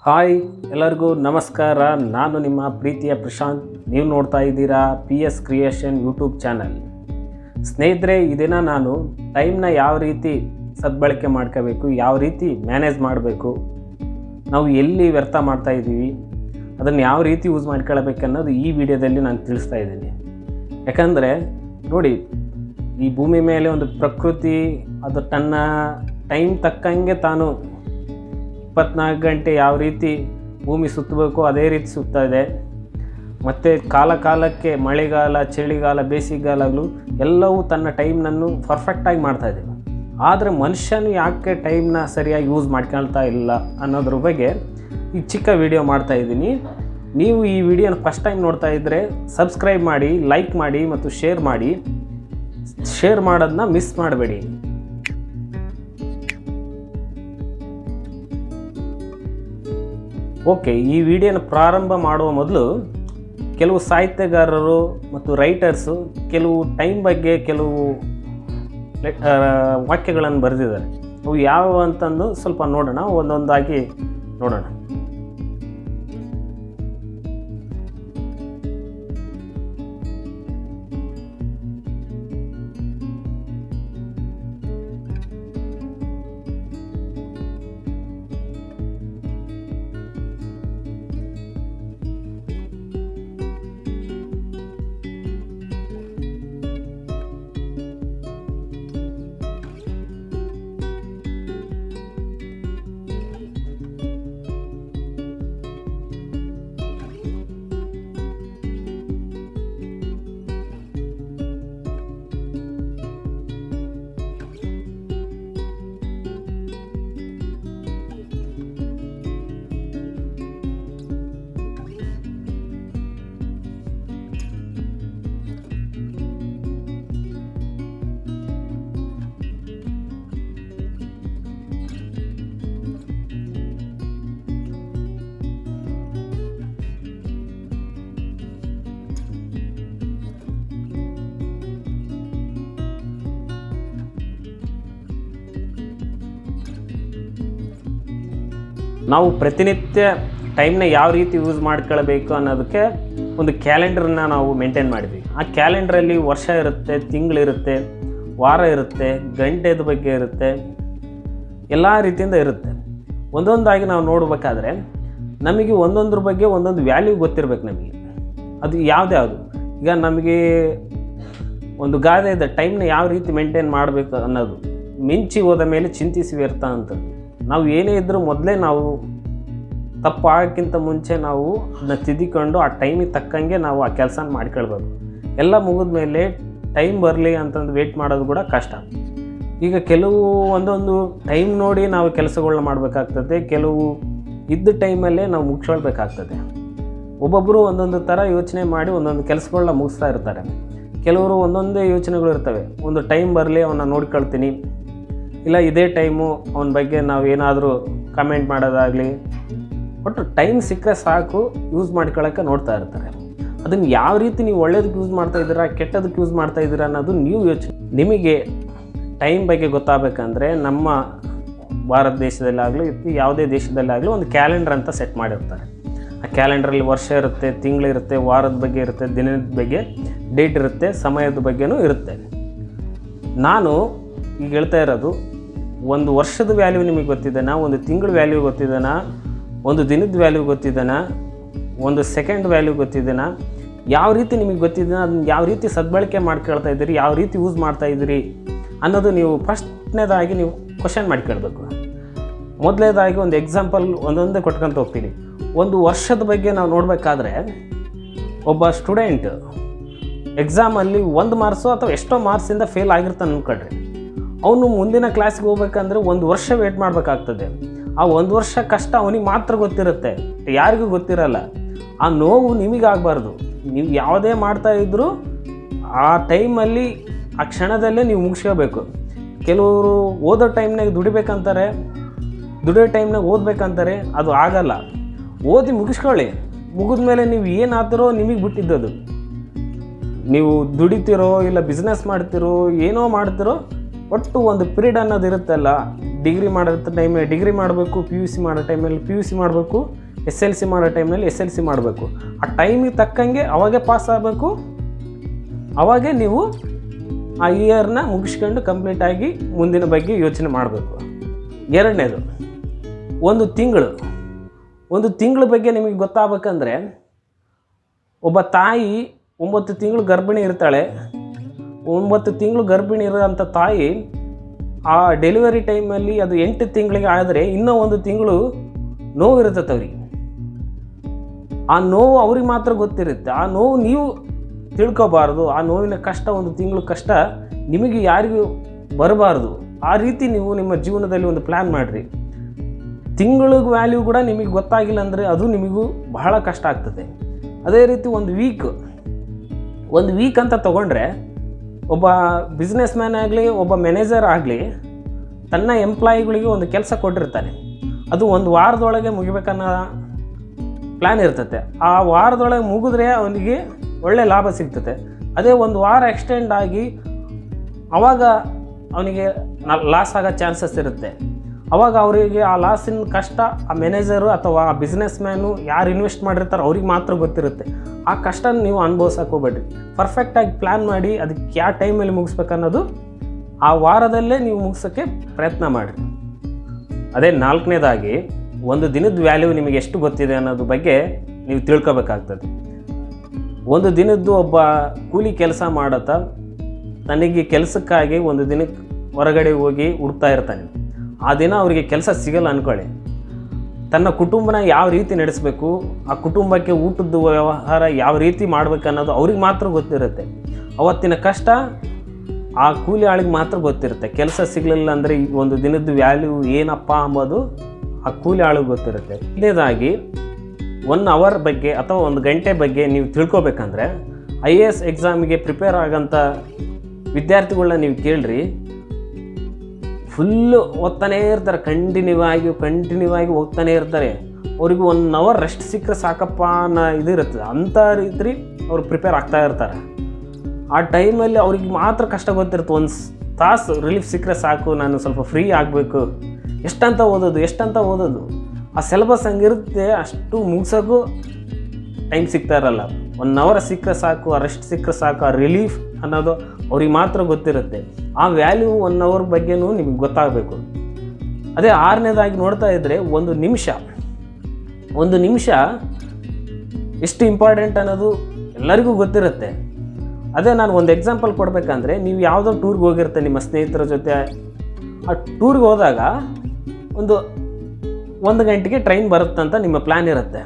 hi ಎಲ್ಲರಿಗೂ ನಮಸ್ಕಾರ ನಾನು ನಿಮ್ಮ ಪ್ರೀತಿಯ ಪ್ರಶಾಂತ್ ನೀವು ನೋಡ್ತಾ ಇದ್ದೀರಾ P S creation YouTube channel ಸ್ನೇಹಿತರೆ ಈ ದಿನ ನಾನು ಟೈಮ್ನ ಯಾವ ರೀತಿ ಸದ್ಬಳಕೆ ಮಾಡ್ಕೋಬೇಕು ಯಾವ ರೀತಿ ಮ್ಯಾನೇಜ್ ಮಾಡಬೇಕು ನಾವು ಎಲ್ಲಿ ವ್ಯರ್ಥ ಮಾಡ್ತಾ ಇದ್ದೀವಿ ಅದನ್ನು ಯಾವ ರೀತಿ ಯೂಸ್ ಮಾಡ್ಕೊಳ್ಬೇಕು ಅನ್ನೋದು ಈ ವಿಡಿಯೋದಲ್ಲಿ ನಾನು ತಿಳಿಸ್ತಾ ಇದ್ದೀನಿ ಯಾಕಂದರೆ ನೋಡಿ ಈ ಭೂಮಿ ಮೇಲೆ ಒಂದು ಪ್ರಕೃತಿ ಅದು ತನ್ನ ಟೈಮ್ ತಕ್ಕಂಗೆ ತಾನು ಇಪ್ಪತ್ನಾಲ್ಕು ಗಂಟೆ ಯಾವ ರೀತಿ ಭೂಮಿ ಸುತ್ತಬೇಕು ಅದೇ ರೀತಿ ಸುತ್ತಾ ಇದೆ ಮತ್ತು ಕಾಲ ಕಾಲಕ್ಕೆ ಮಳೆಗಾಲ ಚಳಿಗಾಲ ಬೇಸಿಗೆಗಾಲಗಳು ಎಲ್ಲವೂ ತನ್ನ ಟೈಮ್ನನ್ನು ಪರ್ಫೆಕ್ಟಾಗಿ ಮಾಡ್ತಾ ಇದೆ ಆದರೆ ಮನುಷ್ಯನು ಯಾಕೆ ಟೈಮ್ನ ಸರಿಯಾಗಿ ಯೂಸ್ ಮಾಡ್ಕೊಳ್ತಾ ಇಲ್ಲ ಅನ್ನೋದ್ರ ಬಗ್ಗೆ ಈ ಚಿಕ್ಕ ವಿಡಿಯೋ ಮಾಡ್ತಾ ಇದ್ದೀನಿ ನೀವು ಈ ವಿಡಿಯೋನ ಫಸ್ಟ್ ಟೈಮ್ ನೋಡ್ತಾ ಇದ್ದರೆ ಸಬ್ಸ್ಕ್ರೈಬ್ ಮಾಡಿ ಲೈಕ್ ಮಾಡಿ ಮತ್ತು ಶೇರ್ ಮಾಡಿ ಶೇರ್ ಮಾಡೋದನ್ನ ಮಿಸ್ ಮಾಡಬೇಡಿ ಓಕೆ ಈ ವಿಡಿಯೋನ ಪ್ರಾರಂಭ ಮಾಡುವ ಮೊದಲು ಕೆಲವು ಸಾಹಿತ್ಯಗಾರರು ಮತ್ತು ರೈಟರ್ಸು ಕೆಲವು ಟೈಮ್ ಬಗ್ಗೆ ಕೆಲವು ಲೆ- ಆ, ವಾಕ್ಯಗಳನ್ನು ಬರೆದಿದ್ದಾರೆ ಅವು ಯಾವ ಅಂತಂದು ಸ್ವಲ್ಪ ನೋಡೋಣ ಒಂದೊಂದಾಗಿ ನೋಡೋಣ ನಾವು ಪ್ರತಿನಿತ್ಯ ಟೈಮ್ನ ಯಾವ ರೀತಿ ಯೂಸ್ ಮಾಡ್ಕೊಳ್ಬೇಕು ಅನ್ನೋದಕ್ಕೆ ಒಂದು ಕ್ಯಾಲೆಂಡರ್ನ ನಾವು ಮೇಂಟೈನ್ ಮಾಡಿದ್ವಿ ಆ ಕ್ಯಾಲೆಂಡ್ರಲ್ಲಿ ವರ್ಷ ಇರುತ್ತೆ ತಿಂಗಳಿರುತ್ತೆ ವಾರ ಇರುತ್ತೆ ಗಂಟೆದ ಬಗ್ಗೆ ಇರುತ್ತೆ ಎಲ್ಲ ರೀತಿಯಿಂದ ಇರುತ್ತೆ ಒಂದೊಂದಾಗಿ ನಾವು ನೋಡಬೇಕಾದ್ರೆ ನಮಗೆ ಒಂದೊಂದ್ರ ಬಗ್ಗೆ ಒಂದೊಂದು ವ್ಯಾಲ್ಯೂ ಗೊತ್ತಿರ್ಬೇಕು ನಮಗೆ ಅದು ಯಾವ್ದ್ಯಾವುದು ಈಗ ನಮಗೆ ಒಂದು ಗಾದೆ ಇದೆ ಟೈಮ್ನ ಯಾವ ರೀತಿ ಮೇಂಟೈನ್ ಮಾಡಬೇಕು ಅನ್ನೋದು ಮಿಂಚಿ ಹೋದ ಮೇಲೆ ಚಿಂತಿಸಿ ವ್ಯರ್ಥ ಅಂತ ನಾವು ಏನೇ ಇದ್ದರೂ ಮೊದಲೇ ನಾವು ತಪ್ಪು ಆಗೋಕ್ಕಿಂತ ಮುಂಚೆ ನಾವು ಅದನ್ನ ತಿದ್ದಿಕೊಂಡು ಆ ಟೈಮಿಗೆ ತಕ್ಕಂಗೆ ನಾವು ಆ ಕೆಲಸ ಮಾಡ್ಕೊಳ್ಬೇಕು ಎಲ್ಲ ಮುಗಿದ ಮೇಲೆ ಟೈಮ್ ಬರಲಿ ಅಂತಂದು ವೇಟ್ ಮಾಡೋದು ಕೂಡ ಕಷ್ಟ ಈಗ ಕೆಲವು ಒಂದೊಂದು ಟೈಮ್ ನೋಡಿ ನಾವು ಕೆಲಸಗಳನ್ನ ಮಾಡಬೇಕಾಗ್ತದೆ ಕೆಲವು ಇದ್ದ ಟೈಮಲ್ಲೇ ನಾವು ಮುಗಿಸ್ಕೊಳ್ಬೇಕಾಗ್ತದೆ ಒಬ್ಬೊಬ್ಬರು ಒಂದೊಂದು ಥರ ಯೋಚನೆ ಮಾಡಿ ಒಂದೊಂದು ಕೆಲಸಗಳನ್ನ ಮುಗಿಸ್ತಾ ಇರ್ತಾರೆ ಕೆಲವರು ಒಂದೊಂದೇ ಯೋಚನೆಗಳು ಇರ್ತವೆ ಒಂದು ಟೈಮ್ ಬರಲಿ ಅವನ್ನ ನೋಡ್ಕೊಳ್ತೀನಿ ಇಲ್ಲ ಇದೇ ಟೈಮು ಅವನ ಬಗ್ಗೆ ನಾವು ಏನಾದರೂ ಕಮೆಂಟ್ ಮಾಡೋದಾಗಲಿ ಒಟ್ಟು ಟೈಮ್ ಸಿಕ್ಕರೆ ಸಾಕು ಯೂಸ್ ಮಾಡ್ಕೊಳ್ಳೋಕ್ಕೆ ನೋಡ್ತಾ ಇರ್ತಾರೆ ಅದನ್ನು ಯಾವ ರೀತಿ ನೀವು ಒಳ್ಳೇದಕ್ಕೆ ಯೂಸ್ ಮಾಡ್ತಾ ಇದ್ದೀರಾ ಕೆಟ್ಟದಕ್ಕೆ ಯೂಸ್ ಮಾಡ್ತಾ ಇದ್ದೀರಾ ಅನ್ನೋದು ನೀವು ಯೋಚನೆ ನಿಮಗೆ ಟೈಮ್ ಬಗ್ಗೆ ಗೊತ್ತಾಗಬೇಕಂದ್ರೆ ನಮ್ಮ ಭಾರತ ದೇಶದಲ್ಲಾಗಲಿ ಯಾವುದೇ ದೇಶದಲ್ಲಾಗಲಿ ಒಂದು ಕ್ಯಾಲೆಂಡರ್ ಅಂತ ಸೆಟ್ ಮಾಡಿರ್ತಾರೆ ಆ ಕ್ಯಾಲೆಂಡ್ರಲ್ಲಿ ವರ್ಷ ಇರುತ್ತೆ ತಿಂಗಳಿರುತ್ತೆ ವಾರದ ಬಗ್ಗೆ ಇರುತ್ತೆ ದಿನದ ಬಗ್ಗೆ ಡೇಟ್ ಇರುತ್ತೆ ಸಮಯದ ಬಗ್ಗೆನೂ ಇರುತ್ತೆ ನಾನು ಈಗ ಹೇಳ್ತಾ ಇರೋದು ಒಂದು ವರ್ಷದ ವ್ಯಾಲ್ಯೂ ನಿಮಗೆ ಗೊತ್ತಿದೆನಾ ಒಂದು ತಿಂಗಳ ವ್ಯಾಲ್ಯೂ ಗೊತ್ತಿದೆನಾ ಒಂದು ದಿನದ ವ್ಯಾಲ್ಯೂ ಗೊತ್ತಿದೆನಾ ಒಂದು ಸೆಕೆಂಡ್ ವ್ಯಾಲ್ಯೂ ಗೊತ್ತಿದೆನಾ ಯಾವ ರೀತಿ ನಿಮಗೆ ಗೊತ್ತಿದೆ ಅದನ್ನ ಯಾವ ರೀತಿ ಸದ್ಬಳಕೆ ಮಾಡ್ಕೊಳ್ತಾ ಇದ್ದೀರಿ ಯಾವ ರೀತಿ ಯೂಸ್ ಮಾಡ್ತಾ ಇದ್ದೀರಿ ಅನ್ನೋದು ನೀವು ಫಸ್ಟ್ನೇದಾಗಿ ನೀವು ಕ್ವಶನ್ ಮಾಡ್ಕೊಳ್ಬೇಕು ಮೊದಲನೇದಾಗಿ ಒಂದು ಎಕ್ಸಾಂಪಲ್ ಒಂದೊಂದೇ ಕೊಟ್ಕೊಂತ ಹೋಗ್ತೀನಿ ಒಂದು ವರ್ಷದ ಬಗ್ಗೆ ನಾವು ನೋಡಬೇಕಾದ್ರೆ ಒಬ್ಬ ಸ್ಟೂಡೆಂಟ್ ಎಕ್ಸಾಮಲ್ಲಿ ಒಂದು ಮಾರ್ಕ್ಸು ಅಥವಾ ಎಷ್ಟೋ ಮಾರ್ಕ್ಸಿಂದ ಫೇಲ್ ಆಗಿರ್ತಾನೆ ಅಂದ್ಕೊಳ್ರಿ ಅವನು ಮುಂದಿನ ಕ್ಲಾಸ್ಗೆ ಹೋಗ್ಬೇಕಂದ್ರೆ ಒಂದು ವರ್ಷ ವೇಟ್ ಮಾಡಬೇಕಾಗ್ತದೆ ಆ ಒಂದು ವರ್ಷ ಕಷ್ಟ ಅವನಿಗೆ ಮಾತ್ರ ಗೊತ್ತಿರುತ್ತೆ ಯಾರಿಗೂ ಗೊತ್ತಿರಲ್ಲ ಆ ನೋವು ನಿಮಗಾಗಬಾರ್ದು ನೀವು ಯಾವುದೇ ಮಾಡ್ತಾ ಇದ್ದರೂ ಆ ಟೈಮಲ್ಲಿ ಆ ಕ್ಷಣದಲ್ಲೇ ನೀವು ಮುಗಿಸ್ಕೋಬೇಕು ಕೆಲವರು ಓದೋ ಟೈಮ್ನಾಗ ದುಡಿಬೇಕಂತಾರೆ ದುಡಿಯೋ ಟೈಮ್ನಾಗ ಓದ್ಬೇಕಂತಾರೆ ಅದು ಆಗಲ್ಲ ಓದಿ ಮುಗಿಸ್ಕೊಳ್ಳಿ ಮುಗಿದ ಮೇಲೆ ನೀವು ಏನಾದರೂ ನಿಮಗೆ ಬಿಟ್ಟಿದ್ದದು ನೀವು ದುಡಿತಿರೋ ಇಲ್ಲ ಬಿಸ್ನೆಸ್ ಮಾಡ್ತಿರೋ ಏನೋ ಮಾಡ್ತಿರೋ ಒಟ್ಟು ಒಂದು ಪಿರಿಯಡ್ ಅನ್ನೋದು ಇರುತ್ತಲ್ಲ ಡಿಗ್ರಿ ಮಾಡೋ ಟೈಮಲ್ಲಿ ಡಿಗ್ರಿ ಮಾಡಬೇಕು ಪಿ ಯು ಸಿ ಮಾಡೋ ಟೈಮಲ್ಲಿ ಪಿ ಯು ಸಿ ಮಾಡಬೇಕು ಎಸ್ ಎಲ್ ಸಿ ಮಾಡೋ ಟೈಮ್ನಲ್ಲಿ ಎಸ್ ಎಲ್ ಸಿ ಮಾಡಬೇಕು ಆ ಟೈಮಿಗೆ ತಕ್ಕಂಗೆ ಅವಾಗೆ ಪಾಸ್ ಆಗಬೇಕು ಅವಾಗೆ ನೀವು ಆ ಇಯರ್ನ ಮುಗಿಸ್ಕೊಂಡು ಕಂಪ್ಲೀಟ್ ಆಗಿ ಮುಂದಿನ ಬಗ್ಗೆ ಯೋಚನೆ ಮಾಡಬೇಕು ಎರಡನೇದು ಒಂದು ತಿಂಗಳು ಒಂದು ತಿಂಗಳ ಬಗ್ಗೆ ನಿಮಗೆ ಗೊತ್ತಾಗಬೇಕಂದ್ರೆ ಒಬ್ಬ ತಾಯಿ ಒಂಬತ್ತು ತಿಂಗಳು ಗರ್ಭಿಣಿ ಇರ್ತಾಳೆ ಒಂಬತ್ತು ತಿಂಗಳು ಗರ್ಭಿಣಿ ಇರೋಂಥ ತಾಯಿ ಆ ಡೆಲಿವರಿ ಟೈಮಲ್ಲಿ ಅದು ಎಂಟು ತಿಂಗಳಿಗೆ ಆದರೆ ಇನ್ನೂ ಒಂದು ತಿಂಗಳು ನೋವು ಇರ್ತೈತೆ ಅವ್ರಿಗೆ ಆ ನೋವು ಅವ್ರಿಗೆ ಮಾತ್ರ ಗೊತ್ತಿರುತ್ತೆ ಆ ನೋವು ನೀವು ತಿಳ್ಕೊಬಾರ್ದು ಆ ನೋವಿನ ಕಷ್ಟ ಒಂದು ತಿಂಗಳು ಕಷ್ಟ ನಿಮಗೆ ಯಾರಿಗೂ ಬರಬಾರ್ದು ಆ ರೀತಿ ನೀವು ನಿಮ್ಮ ಜೀವನದಲ್ಲಿ ಒಂದು ಪ್ಲ್ಯಾನ್ ಮಾಡಿರಿ ತಿಂಗಳಿಗೆ ವ್ಯಾಲ್ಯೂ ಕೂಡ ನಿಮಗೆ ಗೊತ್ತಾಗಿಲ್ಲ ಅಂದರೆ ಅದು ನಿಮಗೂ ಬಹಳ ಕಷ್ಟ ಆಗ್ತದೆ ಅದೇ ರೀತಿ ಒಂದು ವೀಕ್ ಒಂದು ವೀಕ್ ಅಂತ ತಗೊಂಡ್ರೆ ಒಬ್ಬ ಬಿಸ್ನೆಸ್ ಮ್ಯಾನ್ ಆಗಲಿ ಒಬ್ಬ ಮ್ಯಾನೇಜರ್ ಆಗಲಿ ತನ್ನ ಎಂಪ್ಲಾಯಿಗಳಿಗೆ ಒಂದು ಕೆಲಸ ಕೊಟ್ಟಿರ್ತಾನೆ ಅದು ಒಂದು ವಾರದೊಳಗೆ ಮುಗಿಬೇಕನ್ನೋ ಪ್ಲ್ಯಾನ್ ಇರ್ತತೆ ಆ ವಾರದೊಳಗೆ ಮುಗಿದ್ರೆ ಅವನಿಗೆ ಒಳ್ಳೆ ಲಾಭ ಸಿಗ್ತದೆ ಅದೇ ಒಂದು ವಾರ ಎಕ್ಸ್ಟೆಂಡ್ ಆಗಿ ಅವಾಗ ಅವನಿಗೆ ಲಾಸ್ ಆಗೋ ಚಾನ್ಸಸ್ ಇರುತ್ತೆ ಅವಾಗ ಅವರಿಗೆ ಆ ಲಾಸಿನ ಕಷ್ಟ ಆ ಮ್ಯಾನೇಜರು ಅಥವಾ ಆ ಬಿಸ್ನೆಸ್ ಮ್ಯಾನು ಯಾರು ಇನ್ವೆಸ್ಟ್ ಮಾಡಿರ್ತಾರೋ ಅವ್ರಿಗೆ ಮಾತ್ರ ಗೊತ್ತಿರುತ್ತೆ ಆ ಕಷ್ಟ ನೀವು ಅನುಭವಿಸಕ್ಕೆ ಹೋಗ್ಬೇಡ್ರಿ ಪರ್ಫೆಕ್ಟಾಗಿ ಪ್ಲ್ಯಾನ್ ಮಾಡಿ ಅದಕ್ಕೆ ಯಾವ ಟೈಮಲ್ಲಿ ಮುಗಿಸ್ಬೇಕನ್ನೋದು ಆ ವಾರದಲ್ಲೇ ನೀವು ಮುಗಿಸೋಕ್ಕೆ ಪ್ರಯತ್ನ ಮಾಡಿರಿ ಅದೇ ನಾಲ್ಕನೇದಾಗಿ ಒಂದು ದಿನದ ವ್ಯಾಲ್ಯೂ ನಿಮಗೆ ಎಷ್ಟು ಗೊತ್ತಿದೆ ಅನ್ನೋದ್ರ ಬಗ್ಗೆ ನೀವು ತಿಳ್ಕೊಬೇಕಾಗ್ತದೆ ಒಂದು ದಿನದ್ದು ಒಬ್ಬ ಕೂಲಿ ಕೆಲಸ ಮಾಡತ್ತ ತನಗೆ ಕೆಲಸಕ್ಕಾಗಿ ಒಂದು ದಿನಕ್ಕೆ ಹೊರಗಡೆ ಹೋಗಿ ಹುಡ್ತಾ ಇರ್ತಾನೆ ಆ ದಿನ ಅವರಿಗೆ ಕೆಲಸ ಸಿಗಲ್ಲ ಅಂದ್ಕೊಳ್ಳಿ ತನ್ನ ಕುಟುಂಬನ ಯಾವ ರೀತಿ ನಡೆಸಬೇಕು ಆ ಕುಟುಂಬಕ್ಕೆ ಊಟದ ವ್ಯವಹಾರ ಯಾವ ರೀತಿ ಮಾಡ್ಬೇಕು ಅನ್ನೋದು ಅವ್ರಿಗೆ ಮಾತ್ರ ಗೊತ್ತಿರುತ್ತೆ ಅವತ್ತಿನ ಕಷ್ಟ ಆ ಕೂಲಿ ಆಳಿಗೆ ಮಾತ್ರ ಗೊತ್ತಿರುತ್ತೆ ಕೆಲಸ ಸಿಗಲಿಲ್ಲ ಅಂದರೆ ಈ ಒಂದು ದಿನದ ವ್ಯಾಲ್ಯೂ ಏನಪ್ಪ ಅಂಬೋದು ಆ ಕೂಲಿ ಆಳಿಗೆ ಗೊತ್ತಿರುತ್ತೆ ಇದೇದಾಗಿ ಒನ್ ಅವರ್ ಬಗ್ಗೆ ಅಥವಾ ಒಂದು ಗಂಟೆ ಬಗ್ಗೆ ನೀವು ತಿಳ್ಕೊಬೇಕಂದ್ರೆ ಐ ಎ ಎಸ್ ಎಕ್ಸಾಮಿಗೆ ಪ್ರಿಪೇರ್ ಆಗೋಂಥ ವಿದ್ಯಾರ್ಥಿಗಳನ್ನ ನೀವು ಕೇಳ್ರಿ ಫುಲ್ಲು ಓದ್ತಾನೇ ಇರ್ತಾರೆ ಕಂಟಿನ್ಯೂ ಆಗಿ ಕಂಟಿನ್ಯೂ ಆಗಿ ಹೋಗ್ತಾನೆ ಇರ್ತಾರೆ ಅವ್ರಿಗೆ ಒನ್ ಅವರ್ ರೆಸ್ಟ್ ಸಿಕ್ಕರೆ ಸಾಕಪ್ಪ ಅನ್ನೋ ಇದು ಇರುತ್ತೆ ಅಂಥ ರೀತಿ ಅವ್ರು ಪ್ರಿಪೇರ್ ಆಗ್ತಾ ಇರ್ತಾರೆ ಆ ಟೈಮಲ್ಲಿ ಅವ್ರಿಗೆ ಮಾತ್ರ ಕಷ್ಟ ಗೊತ್ತಿರುತ್ತೆ ಒಂದು ತಾಸು ರಿಲೀಫ್ ಸಿಕ್ಕರೆ ಸಾಕು ನಾನು ಸ್ವಲ್ಪ ಫ್ರೀ ಆಗಬೇಕು ಎಷ್ಟಂತ ಓದೋದು ಎಷ್ಟಂತ ಓದೋದು ಆ ಸಿಲೆಬಸ್ ಹಂಗಿರುತ್ತೆ ಅಷ್ಟು ಮುಗ್ಸೋಕ್ಕೂ ಟೈಮ್ ಸಿಗ್ತಾ ಇರಲ್ಲ ಒನ್ ಅವರ್ ಸಿಕ್ಕರೆ ಸಾಕು ಆ ರೆಸ್ಟ್ ಸಿಕ್ಕರೆ ಸಾಕು ಆ ರಿಲೀಫ್ ಅನ್ನೋದು ಅವ್ರಿಗೆ ಮಾತ್ರ ಗೊತ್ತಿರುತ್ತೆ ಆ ವ್ಯಾಲ್ಯೂ ಒನ್ ಅವರ್ ಬಗ್ಗೆನೂ ನಿಮಗೆ ಗೊತ್ತಾಗಬೇಕು ಅದೇ ಆರನೇದಾಗಿ ನೋಡ್ತಾ ಇದ್ದರೆ ಒಂದು ನಿಮಿಷ ಒಂದು ನಿಮಿಷ ಎಷ್ಟು ಇಂಪಾರ್ಟೆಂಟ್ ಅನ್ನೋದು ಎಲ್ಲರಿಗೂ ಗೊತ್ತಿರುತ್ತೆ ಅದೇ ನಾನು ಒಂದು ಎಕ್ಸಾಂಪಲ್ ಕೊಡಬೇಕಂದ್ರೆ ನೀವು ಯಾವುದೋ ಟೂರ್ಗೆ ಹೋಗಿರ್ತೆ ನಿಮ್ಮ ಸ್ನೇಹಿತರ ಜೊತೆ ಆ ಟೂರ್ಗೆ ಹೋದಾಗ ಒಂದು ಒಂದು ಗಂಟೆಗೆ ಟ್ರೈನ್ ಬರುತ್ತಂತ ನಿಮ್ಮ ಪ್ಲ್ಯಾನ್ ಇರುತ್ತೆ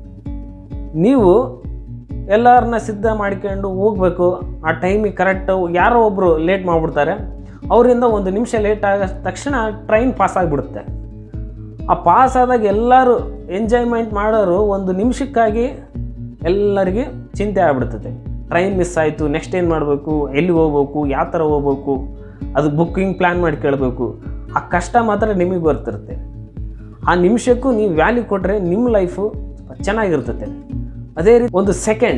ನೀವು ಎಲ್ಲರನ್ನ ಸಿದ್ಧ ಮಾಡ್ಕೊಂಡು ಹೋಗ್ಬೇಕು ಆ ಟೈಮಿಗೆ ಕರೆಕ್ಟು ಯಾರೋ ಒಬ್ಬರು ಲೇಟ್ ಮಾಡಿಬಿಡ್ತಾರೆ ಅವರಿಂದ ಒಂದು ನಿಮಿಷ ಲೇಟ್ ಆದ ತಕ್ಷಣ ಟ್ರೈನ್ ಪಾಸ್ ಆಗಿಬಿಡುತ್ತೆ ಆ ಪಾಸ್ ಆದಾಗ ಎಲ್ಲರೂ ಎಂಜಾಯ್ಮೆಂಟ್ ಮಾಡೋರು ಒಂದು ನಿಮಿಷಕ್ಕಾಗಿ ಎಲ್ಲರಿಗೆ ಚಿಂತೆ ಆಗ್ಬಿಡ್ತದೆ ಟ್ರೈನ್ ಮಿಸ್ ಆಯಿತು ನೆಕ್ಸ್ಟ್ ಏನು ಮಾಡಬೇಕು ಎಲ್ಲಿ ಹೋಗ್ಬೇಕು ಯಾವ ಥರ ಹೋಗ್ಬೇಕು ಅದು ಬುಕ್ಕಿಂಗ್ ಪ್ಲ್ಯಾನ್ ಮಾಡಿ ಕೇಳಬೇಕು ಆ ಕಷ್ಟ ಮಾತ್ರ ನಿಮಗೆ ಬರ್ತಿರುತ್ತೆ ಆ ನಿಮಿಷಕ್ಕೂ ನೀವು ವ್ಯಾಲ್ಯೂ ಕೊಟ್ಟರೆ ನಿಮ್ಮ ಲೈಫು ಚೆನ್ನಾಗಿರ್ತದೆ ಅದೇ ರೀತಿ ಒಂದು ಸೆಕೆಂಡ್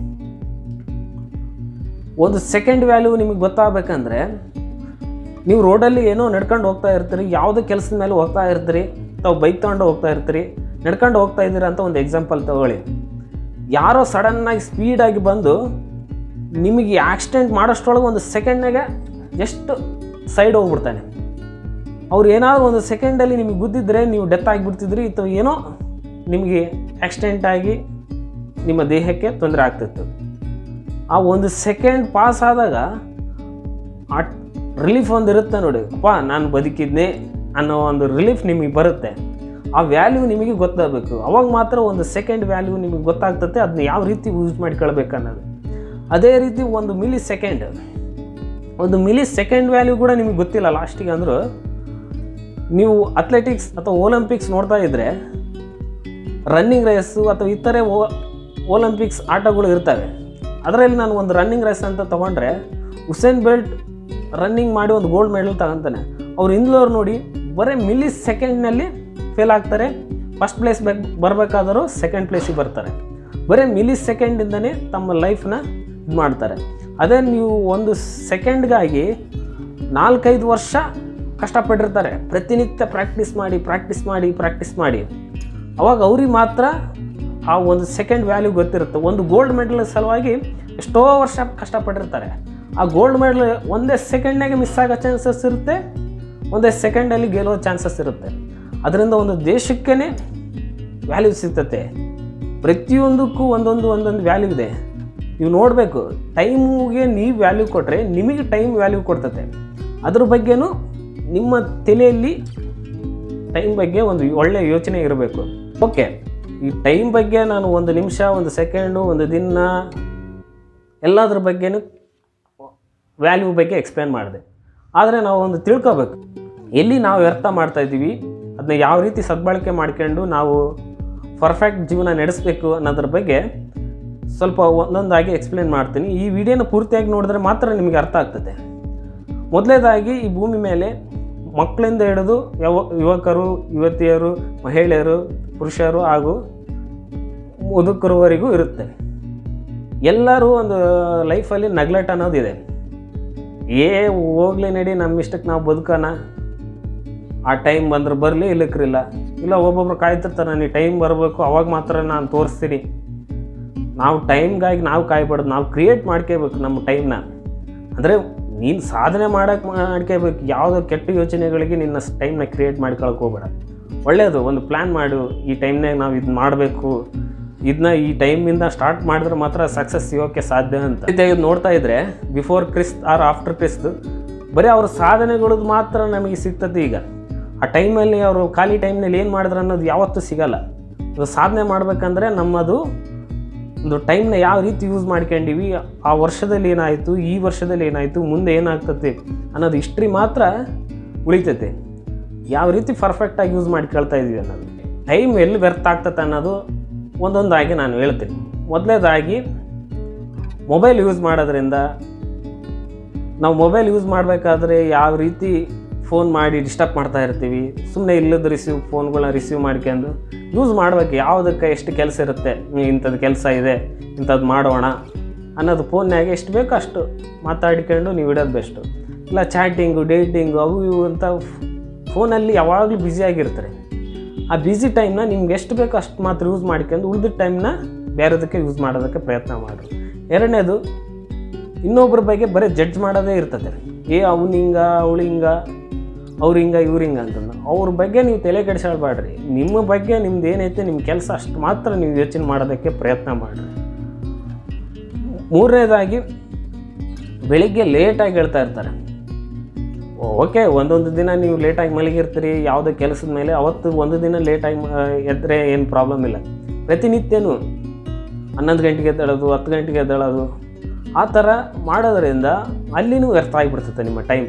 ಒಂದು ಸೆಕೆಂಡ್ ವ್ಯಾಲ್ಯೂ ನಿಮಗೆ ಗೊತ್ತಾಗಬೇಕಂದ್ರೆ ನೀವು ರೋಡಲ್ಲಿ ಏನೋ ನಡ್ಕೊಂಡು ಹೋಗ್ತಾ ಇರ್ತೀರಿ ಯಾವುದೋ ಕೆಲಸದ ಮೇಲೆ ಹೋಗ್ತಾ ಇರ್ತೀರಿ ತಾವು ಬೈಕ್ ತೊಗೊಂಡು ಹೋಗ್ತಾ ಇರ್ತೀರಿ ನಡ್ಕೊಂಡು ಹೋಗ್ತಾ ಇದ್ದೀರಾ ಅಂತ ಒಂದು ಎಕ್ಸಾಂಪಲ್ ತಗೊಳ್ಳಿ ಯಾರೋ ಸಡನ್ನಾಗಿ ಸ್ಪೀಡಾಗಿ ಬಂದು ನಿಮಗೆ ಆಕ್ಸಿಡೆಂಟ್ ಮಾಡೋಷ್ಟರೊಳಗೆ ಒಂದು ಸೆಕೆಂಡ್ನಾಗೆ ಎಷ್ಟು ಸೈಡ್ ಹೋಗ್ಬಿಡ್ತಾನೆ ಅವ್ರು ಏನಾದರೂ ಒಂದು ಸೆಕೆಂಡಲ್ಲಿ ನಿಮಗೆ ಗುದ್ದಿದ್ರೆ ನೀವು ಡೆತ್ ಆಗಿಬಿಡ್ತಿದ್ರಿ ಅಥವಾ ಏನೋ ನಿಮಗೆ ಆಕ್ಸಿಡೆಂಟ್ ಆಗಿ ನಿಮ್ಮ ದೇಹಕ್ಕೆ ತೊಂದರೆ ಆಗ್ತಿತ್ತು ಆ ಒಂದು ಸೆಕೆಂಡ್ ಪಾಸ್ ಆದಾಗ ಆ ರಿಲೀಫ್ ಒಂದು ಇರುತ್ತೆ ನೋಡಿ ಅಪ್ಪ ನಾನು ಬದುಕಿದ್ನೆ ಅನ್ನೋ ಒಂದು ರಿಲೀಫ್ ನಿಮಗೆ ಬರುತ್ತೆ ಆ ವ್ಯಾಲ್ಯೂ ನಿಮಗೆ ಗೊತ್ತಾಗಬೇಕು ಅವಾಗ ಮಾತ್ರ ಒಂದು ಸೆಕೆಂಡ್ ವ್ಯಾಲ್ಯೂ ನಿಮಗೆ ಗೊತ್ತಾಗ್ತದೆ ಅದನ್ನ ಯಾವ ರೀತಿ ಯೂಸ್ ಮಾಡ್ಕೊಳ್ಬೇಕು ಅನ್ನೋದು ಅದೇ ರೀತಿ ಒಂದು ಮಿಲಿ ಸೆಕೆಂಡ್ ಒಂದು ಮಿಲಿ ಸೆಕೆಂಡ್ ವ್ಯಾಲ್ಯೂ ಕೂಡ ನಿಮಗೆ ಗೊತ್ತಿಲ್ಲ ಲಾಸ್ಟಿಗೆ ಅಂದರೂ ನೀವು ಅಥ್ಲೆಟಿಕ್ಸ್ ಅಥವಾ ಒಲಿಂಪಿಕ್ಸ್ ನೋಡ್ತಾ ಇದ್ದರೆ ರನ್ನಿಂಗ್ ರೇಸು ಅಥವಾ ಇತರೆ ಓ ಒಲಿಂಪಿಕ್ಸ್ ಆಟಗಳು ಇರ್ತವೆ ಅದರಲ್ಲಿ ನಾನು ಒಂದು ರನ್ನಿಂಗ್ ರೇಸ್ ಅಂತ ತೊಗೊಂಡ್ರೆ ಉಸೇನ್ ಬೆಲ್ಟ್ ರನ್ನಿಂಗ್ ಮಾಡಿ ಒಂದು ಗೋಲ್ಡ್ ಮೆಡಲ್ ತಗೊಂತಾನೆ ಅವ್ರು ಹಿಂದ್ಲವ್ರು ನೋಡಿ ಬರೀ ಮಿಲಿ ಸೆಕೆಂಡ್ನಲ್ಲಿ ಫೇಲ್ ಆಗ್ತಾರೆ ಫಸ್ಟ್ ಪ್ಲೇಸ್ ಬೇಕು ಬರಬೇಕಾದರೂ ಸೆಕೆಂಡ್ ಪ್ಲೇಸಿಗೆ ಬರ್ತಾರೆ ಬರೀ ಮಿಲಿ ಸೆಕೆಂಡಿಂದನೇ ತಮ್ಮ ಲೈಫ್ನ ಇದು ಮಾಡ್ತಾರೆ ಅದೇ ನೀವು ಒಂದು ಸೆಕೆಂಡ್ಗಾಗಿ ನಾಲ್ಕೈದು ವರ್ಷ ಕಷ್ಟಪಟ್ಟಿರ್ತಾರೆ ಪ್ರತಿನಿತ್ಯ ಪ್ರಾಕ್ಟೀಸ್ ಮಾಡಿ ಪ್ರಾಕ್ಟೀಸ್ ಮಾಡಿ ಪ್ರಾಕ್ಟೀಸ್ ಮಾಡಿ ಅವಾಗ ಅವ್ರಿಗೆ ಮಾತ್ರ ಆ ಒಂದು ಸೆಕೆಂಡ್ ವ್ಯಾಲ್ಯೂ ಗೊತ್ತಿರುತ್ತೆ ಒಂದು ಗೋಲ್ಡ್ ಮೆಡಲ್ ಸಲುವಾಗಿ ಎಷ್ಟೋ ವರ್ಷ ಕಷ್ಟಪಟ್ಟಿರ್ತಾರೆ ಆ ಗೋಲ್ಡ್ ಮೆಡಲ್ ಒಂದೇ ಸೆಕೆಂಡ್ನಾಗೆ ಮಿಸ್ ಆಗೋ ಚಾನ್ಸಸ್ ಇರುತ್ತೆ ಒಂದೇ ಸೆಕೆಂಡಲ್ಲಿ ಗೆಲ್ಲೋ ಚಾನ್ಸಸ್ ಇರುತ್ತೆ ಅದರಿಂದ ಒಂದು ದೇಶಕ್ಕೇ ವ್ಯಾಲ್ಯೂ ಸಿಗ್ತತೆ ಪ್ರತಿಯೊಂದಕ್ಕೂ ಒಂದೊಂದು ಒಂದೊಂದು ವ್ಯಾಲ್ಯೂ ಇದೆ ನೀವು ನೋಡಬೇಕು ಟೈಮಿಗೆ ನೀವು ವ್ಯಾಲ್ಯೂ ಕೊಟ್ಟರೆ ನಿಮಗೆ ಟೈಮ್ ವ್ಯಾಲ್ಯೂ ಕೊಡ್ತತೆ ಅದ್ರ ಬಗ್ಗೆನೂ ನಿಮ್ಮ ತಲೆಯಲ್ಲಿ ಟೈಮ್ ಬಗ್ಗೆ ಒಂದು ಒಳ್ಳೆಯ ಯೋಚನೆ ಇರಬೇಕು ಓಕೆ ಈ ಟೈಮ್ ಬಗ್ಗೆ ನಾನು ಒಂದು ನಿಮಿಷ ಒಂದು ಸೆಕೆಂಡು ಒಂದು ದಿನ ಎಲ್ಲದ್ರ ಬಗ್ಗೆನೂ ವ್ಯಾಲ್ಯೂ ಬಗ್ಗೆ ಎಕ್ಸ್ಪ್ಲೇನ್ ಮಾಡಿದೆ ಆದರೆ ನಾವು ಒಂದು ತಿಳ್ಕೊಬೇಕು ಎಲ್ಲಿ ನಾವು ವ್ಯರ್ಥ ಮಾಡ್ತಾ ಇದ್ದೀವಿ ಅದನ್ನ ಯಾವ ರೀತಿ ಸದ್ಬಳಕೆ ಮಾಡ್ಕೊಂಡು ನಾವು ಪರ್ಫೆಕ್ಟ್ ಜೀವನ ನಡೆಸಬೇಕು ಅನ್ನೋದ್ರ ಬಗ್ಗೆ ಸ್ವಲ್ಪ ಒಂದೊಂದಾಗಿ ಎಕ್ಸ್ಪ್ಲೇನ್ ಮಾಡ್ತೀನಿ ಈ ವಿಡಿಯೋನ ಪೂರ್ತಿಯಾಗಿ ನೋಡಿದ್ರೆ ಮಾತ್ರ ನಿಮಗೆ ಅರ್ಥ ಆಗ್ತದೆ ಮೊದಲನೇದಾಗಿ ಈ ಭೂಮಿ ಮೇಲೆ ಮಕ್ಕಳಿಂದ ಹಿಡಿದು ಯವ ಯುವಕರು ಯುವತಿಯರು ಮಹಿಳೆಯರು ಪುರುಷರು ಹಾಗೂ ಮುದುಕರವರೆಗೂ ಇರುತ್ತೆ ಎಲ್ಲರೂ ಒಂದು ಲೈಫಲ್ಲಿ ನಗ್ಲೆಟ್ ಅನ್ನೋದಿದೆ ಏ ಹೋಗ್ಲಿ ನಡಿ ನಮ್ಮ ಇಷ್ಟಕ್ಕೆ ನಾವು ಬದುಕೋಣ ಆ ಟೈಮ್ ಬಂದ್ರೆ ಬರಲಿ ಇಲ್ಲಕ್ರಿಲ್ಲ ಇಲ್ಲ ಒಬ್ಬೊಬ್ರು ಕಾಯ್ತಿರ್ತಾರೆ ನನಗೆ ಟೈಮ್ ಬರಬೇಕು ಅವಾಗ ಮಾತ್ರ ನಾನು ತೋರಿಸ್ತೀನಿ ನಾವು ಟೈಮ್ಗಾಗಿ ನಾವು ಕಾಯ್ಬಾರ್ದು ನಾವು ಕ್ರಿಯೇಟ್ ಮಾಡ್ಕೋಬೇಕು ನಮ್ಮ ಟೈಮ್ನ ಅಂದರೆ ನೀನು ಸಾಧನೆ ಮಾಡೋಕ್ಕೆ ಮಾಡ್ಕೋಬೇಕು ಯಾವುದೋ ಕೆಟ್ಟ ಯೋಚನೆಗಳಿಗೆ ನಿನ್ನ ಟೈಮ್ನ ಕ್ರಿಯೇಟ್ ಮಾಡ್ಕೊಳಕ್ಕೆ ಹೋಗ್ಬೇಡ ಒಳ್ಳೆಯದು ಒಂದು ಪ್ಲ್ಯಾನ್ ಮಾಡು ಈ ಟೈಮ್ನಾಗ ನಾವು ಇದು ಮಾಡಬೇಕು ಇದನ್ನ ಈ ಟೈಮಿಂದ ಸ್ಟಾರ್ಟ್ ಮಾಡಿದ್ರೆ ಮಾತ್ರ ಸಕ್ಸಸ್ ಸಿಗೋಕ್ಕೆ ಸಾಧ್ಯ ಅಂತ ಇದೇ ಇದು ನೋಡ್ತಾ ಇದ್ರೆ before Christ or after Christ ಬರೀ ಅವ್ರ ಸಾಧನೆಗಳದ್ದು ಮಾತ್ರ ನಮಗೆ ಸಿಗ್ತದೆ ಈಗ ಆ ಟೈಮಲ್ಲಿ ಅವರು ಖಾಲಿ ಟೈಮ್ನಲ್ಲಿ ಏನು ಮಾಡಿದ್ರು ಅನ್ನೋದು ಯಾವತ್ತೂ ಸಿಗಲ್ಲ ಇದು ಸಾಧನೆ ಮಾಡಬೇಕಂದ್ರೆ ನಮ್ಮದು ಒಂದು ಟೈಮ್ನ ಯಾವ ರೀತಿ ಯೂಸ್ ಮಾಡ್ಕೊಂಡಿವಿ ಆ ವರ್ಷದಲ್ಲಿ ಏನಾಯಿತು ಈ ವರ್ಷದಲ್ಲಿ ಏನಾಯಿತು ಮುಂದೆ ಏನಾಗ್ತದೆ ಅನ್ನೋದು ಹಿಸ್ಟ್ರಿ ಮಾತ್ರ ಉಳಿತೈತೆ ಯಾವ ರೀತಿ ಪರ್ಫೆಕ್ಟಾಗಿ ಯೂಸ್ ಮಾಡ್ಕೊಳ್ತಾ ಇದೀವಿ ಅನ್ನೋದು ಟೈಮ್ ಎಲ್ಲಿ ವ್ಯರ್ಥ ಆಗ್ತದೆ ಅನ್ನೋದು ಒಂದೊಂದಾಗಿ ನಾನು ಹೇಳ್ತೀನಿ ಮೊದಲನೇದಾಗಿ ಮೊಬೈಲ್ ಯೂಸ್ ಮಾಡೋದ್ರಿಂದ ನಾವು ಮೊಬೈಲ್ ಯೂಸ್ ಮಾಡಬೇಕಾದ್ರೆ ಯಾವ ರೀತಿ ಫೋನ್ ಮಾಡಿ ಡಿಸ್ಟರ್ಬ್ ಮಾಡ್ತಾ ಇರ್ತೀವಿ ಸುಮ್ಮನೆ ಇಲ್ಲದ ರಿಸೀವ್ ಫೋನ್ಗಳನ್ನ ರಿಸೀವ್ ಮಾಡ್ಕೊಂಡು ಯೂಸ್ ಮಾಡ್ಬೇಕು ಯಾವುದಕ್ಕೆ ಎಷ್ಟು ಕೆಲಸ ಇರುತ್ತೆ ಹ್ಮ್, ಇಂಥದ್ದು ಕೆಲಸ ಇದೆ ಇಂಥದ್ದು ಮಾಡೋಣ ಅನ್ನೋದು ಫೋನ್ಯಾಗೆ ಎಷ್ಟು ಬೇಕೋ ಅಷ್ಟು ಮಾತಾಡ್ಕೊಂಡು ನೀವು ಇಡೋದು ಬೆಸ್ಟು ಇಲ್ಲ ಚಾಟಿಂಗು ಡೇಟಿಂಗು ಅವು ಇವು ಅಂತ ಫೋನಲ್ಲಿ ಯಾವಾಗಲೂ ಬ್ಯುಸಿಯಾಗಿರ್ತಾರೆ ಆ ಬ್ಯುಸಿ ಟೈಮ್ನ ನಿಮ್ಗೆ ಎಷ್ಟು ಬೇಕೋ ಅಷ್ಟು ಮಾತ್ರ ಯೂಸ್ ಮಾಡ್ಕೊಂಡು ಉಳಿದ ಟೈಮ್ನ ಬೇರೆದಕ್ಕೆ ಯೂಸ್ ಮಾಡೋದಕ್ಕೆ ಪ್ರಯತ್ನ ಮಾಡಿರಿ ಎರಡನೇದು ಇನ್ನೊಬ್ಬರ ಬಗ್ಗೆ ಬರೀ ಜಡ್ಜ್ ಮಾಡೋದೇ ಇರ್ತದೆ ಏ ಅವ್ನು ಹಿಂಗ ಅವಳು ಹಿಂಗ ಅವ್ರು ಹಿಂಗ ಇವ್ರು ಹಿಂಗ ಅಂತಂದು ಅವ್ರ ಬಗ್ಗೆ ನೀವು ತಲೆ ಕೆಡಿಸ್ಕೊಳ್ಬೇಡ್ರಿ ನಿಮ್ಮ ಬಗ್ಗೆ ನಿಮ್ದು ಏನೈತೆ ನಿಮ್ಮ ಕೆಲಸ ಅಷ್ಟು ಮಾತ್ರ ನೀವು ಯೋಚನೆ ಮಾಡೋದಕ್ಕೆ ಪ್ರಯತ್ನ ಮಾಡಿರಿ ಮೂರನೇದಾಗಿ ಬೆಳಿಗ್ಗೆ ಲೇಟಾಗಿ ಹೇಳ್ತಾ ಇರ್ತಾರೆ ಓಕೆ ಒಂದೊಂದು ದಿನ ನೀವು ಲೇಟಾಗಿ ಮಲಗಿರ್ತೀರಿ ಯಾವುದೋ ಕೆಲಸದ ಮೇಲೆ ಅವತ್ತು ಒಂದು ದಿನ ಲೇಟಾಗಿ ಎದ್ದರೆ ಏನು ಪ್ರಾಬ್ಲಮ್ ಇಲ್ಲ ಪ್ರತಿನಿತ್ಯನೂ ಹನ್ನೊಂದು ಗಂಟೆಗೆ ಎದ್ದೇಳೋದು ಹತ್ತು ಗಂಟೆಗೆ ಎದ್ದೇಳೋದು ಆ ಥರ ಮಾಡೋದ್ರಿಂದ ಅಲ್ಲಿನೂ ವ್ಯರ್ಥ ಆಗಿಬಿಡ್ತೈತೆ ನಿಮ್ಮ ಟೈಮ್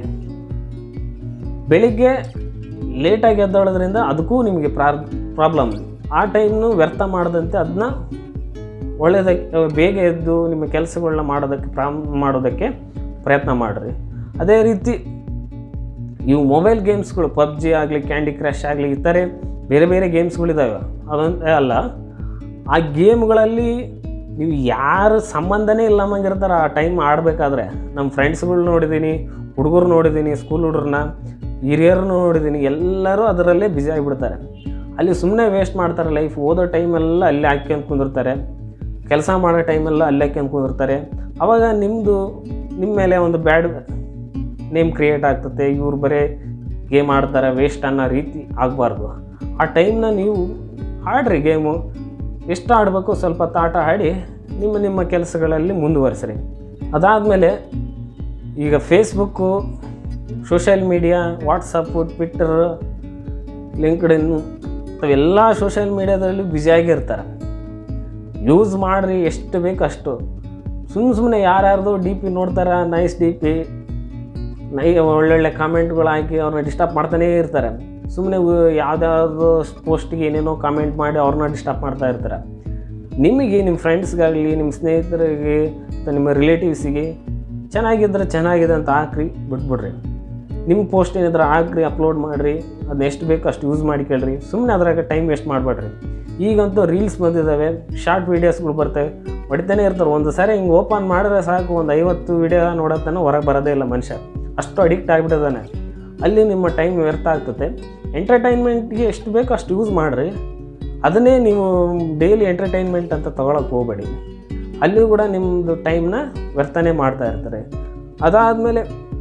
ಬೆಳಿಗ್ಗೆ ಲೇಟಾಗಿ ಎದ್ದೇಳೋದ್ರಿಂದ ಅದಕ್ಕೂ ನಿಮಗೆ ಪ್ರಾರ್ ಪ್ರಾಬ್ಲಮ್ ಆ ಟೈಮ್ನು ವ್ಯರ್ಥ ಮಾಡದಂತೆ ಅದನ್ನ ಒಳ್ಳೆಯದಕ್ಕೆ ಬೇಗ ಎದ್ದು ನಿಮ್ಮ ಕೆಲಸಗಳನ್ನ ಮಾಡೋದಕ್ಕೆ ಪ್ರಾಮ್ ಮಾಡೋದಕ್ಕೆ ಪ್ರಯತ್ನ ಮಾಡಿರಿ ಅದೇ ರೀತಿ ಇವು ಮೊಬೈಲ್ ಗೇಮ್ಸ್ಗಳು ಪಬ್ಜಿ ಆಗಲಿ ಕ್ಯಾಂಡಿ ಕ್ರಶ್ ಆಗಲಿ ಇತರೆ ಬೇರೆ ಬೇರೆ ಗೇಮ್ಸ್ಗಳಿದ್ದಾವೆ ಅದೊಂದೇ ಅಲ್ಲ ಆ ಗೇಮ್ಗಳಲ್ಲಿ ನೀವು ಯಾರು ಸಂಬಂಧನೇ ಇಲ್ಲಮ್ಮಂಗಿರ್ತಾರೆ ಆ ಟೈಮ್ ಆಡಬೇಕಾದ್ರೆ ನಮ್ಮ ಫ್ರೆಂಡ್ಸ್ಗಳು ನೋಡಿದ್ದೀನಿ ಹುಡುಗರು ನೋಡಿದ್ದೀನಿ ಸ್ಕೂಲ್ ಹುಡುಗರನ್ನ ಹಿರಿಯರನ್ನು ನೋಡಿದ್ದೀನಿ ಎಲ್ಲರೂ ಅದರಲ್ಲೇ ಬ್ಯುಸಿ ಆಗಿಬಿಡ್ತಾರೆ ಅಲ್ಲಿ ಸುಮ್ಮನೆ ವೇಸ್ಟ್ ಮಾಡ್ತಾರೆ ಲೈಫ್ ಓದೋ ಟೈಮೆಲ್ಲ ಅಲ್ಲೇ ಹಾಕ್ಯಂತ ಕುಂದಿರ್ತಾರೆ ಕೆಲಸ ಮಾಡೋ ಟೈಮೆಲ್ಲ ಅಲ್ಲೇ ಹಾಕ್ಯಂತ ಕುಂದಿರ್ತಾರೆ ಅವಾಗ ನಿಮ್ಮದು ನಿಮ್ಮ ಮೇಲೆ ಒಂದು ಬ್ಯಾಡ್ ನೇಮ್ ಕ್ರಿಯೇಟ್ ಆಗ್ತದೆ ಇವ್ರು ಬರೀ ಗೇಮ್ ಆಡ್ತಾರೆ ವೇಸ್ಟ್ ಅನ್ನೋ ರೀತಿ ಆಗಬಾರ್ದು ಆ ಟೈಮ್ನ ನೀವು ಆಡ್ರಿ ಗೇಮು ಎಷ್ಟು ಆಡಬೇಕು ಸ್ವಲ್ಪ ಹೊತ್ತು ಆಟ ಆಡಿ ನಿಮ್ಮ ನಿಮ್ಮ ಕೆಲಸಗಳಲ್ಲಿ ಮುಂದುವರಿಸ್ರಿ ಅದಾದಮೇಲೆ ಈಗ Facebook social media WhatsApp Twitter LinkedIn ಅವೆಲ್ಲ ಸೋಷಿಯಲ್ ಮೀಡ್ಯಾದಲ್ಲಿ ಬ್ಯುಸಿಯಾಗಿರ್ತಾರೆ ಯೂಸ್ ಮಾಡಿರಿ ಎಷ್ಟು ಬೇಕು ಅಷ್ಟು ಸುಮ್ಮ ಸುಮ್ಮನೆ ಯಾರ್ಯಾರ್ದು ಡಿ ಪಿ ನೋಡ್ತಾರೆ ನೈಸ್ ಡಿ ಪಿ ನೈ ಒಳ್ಳೊಳ್ಳೆ ಕಾಮೆಂಟ್ಗಳು ಹಾಕಿ ಅವ್ರನ್ನ ಡಿಸ್ಟರ್ಬ್ ಮಾಡ್ತಾನೇ ಇರ್ತಾರೆ ಸುಮ್ಮನೆ ಯಾವುದ್ಯಾವುದೋ ಪೋಸ್ಟಿಗೆ ಏನೇನೋ ಕಾಮೆಂಟ್ ಮಾಡಿ ಅವ್ರನ್ನ ಡಿಸ್ಟರ್ಬ್ ಮಾಡ್ತಾ ಇರ್ತಾರೆ ನಿಮಗೆ ನಿಮ್ಮ ಫ್ರೆಂಡ್ಸ್ಗಾಗಲಿ ನಿಮ್ಮ ಸ್ನೇಹಿತರಿಗೆ ಅಥವಾ ನಿಮ್ಮ ರಿಲೇಟಿವ್ಸಿಗೆ ಚೆನ್ನಾಗಿದ್ರೆ ಚೆನ್ನಾಗಿದೆ ಅಂತ ಹಾಕ್ರಿ ಬಿಟ್ಬಿಡ್ರಿ ನಿಮ್ಮ ಪೋಸ್ಟ್ ಏನಿದ್ರೆ ಹಾಕ್ರಿ ಅಪ್ಲೋಡ್ ಮಾಡಿರಿ ಅದನ್ನ ಎಷ್ಟು ಬೇಕೋ ಅಷ್ಟು ಯೂಸ್ ಮಾಡಿಕೊಳ್ಳ್ರಿ ಸುಮ್ಮನೆ ಅದ್ರಾಗ ಟೈಮ್ ವೇಸ್ಟ್ ಮಾಡಬೇಡ್ರಿ ಈಗಂತೂ ರೀಲ್ಸ್ ಬಂದಿದ್ದಾವೆ ಶಾರ್ಟ್ ವೀಡಿಯೋಸ್ಗಳು ಬರ್ತವೆ ಹೊಡಿತಾನೆ ಇರ್ತಾರೆ ಒಂದು ಸಾರಿ ಹಿಂಗೆ ಓಪನ್ ಮಾಡಿದ್ರೆ ಸಾಕು ಒಂದು ಐವತ್ತು ವೀಡಿಯೋ ನೋಡೋತನ ಹೊರಗೆ ಬರೋದೇ ಇಲ್ಲ ಮನುಷ್ಯ ಅಷ್ಟು ಅಡಿಕ್ಟ್ ಆಗಿಬಿಟ್ಟಿದ್ದಾನೆ ಅಲ್ಲಿ ನಿಮ್ಮ ಟೈಮ್ ವ್ಯರ್ಥ ಆಗ್ತದೆ ಎಂಟರ್ಟೈನ್ಮೆಂಟ್ಗೆ ಎಷ್ಟು ಬೇಕೋ ಅಷ್ಟು ಯೂಸ್ ಮಾಡಿರಿ ಅದನ್ನೇ ನೀವು ಡೈಲಿ ಎಂಟರ್ಟೈನ್ಮೆಂಟ್ ಅಂತ ತೊಗೊಳಕ್ಕೆ ಹೋಗಬೇಡಿ ಅಲ್ಲಿ ಕೂಡ ನಿಮ್ಮದು ಟೈಮ್ನ ವ್ಯರ್ಥನೆ ಮಾಡ್ತಾ ಇರ್ತಾರೆ ಅದಾದಮೇಲೆ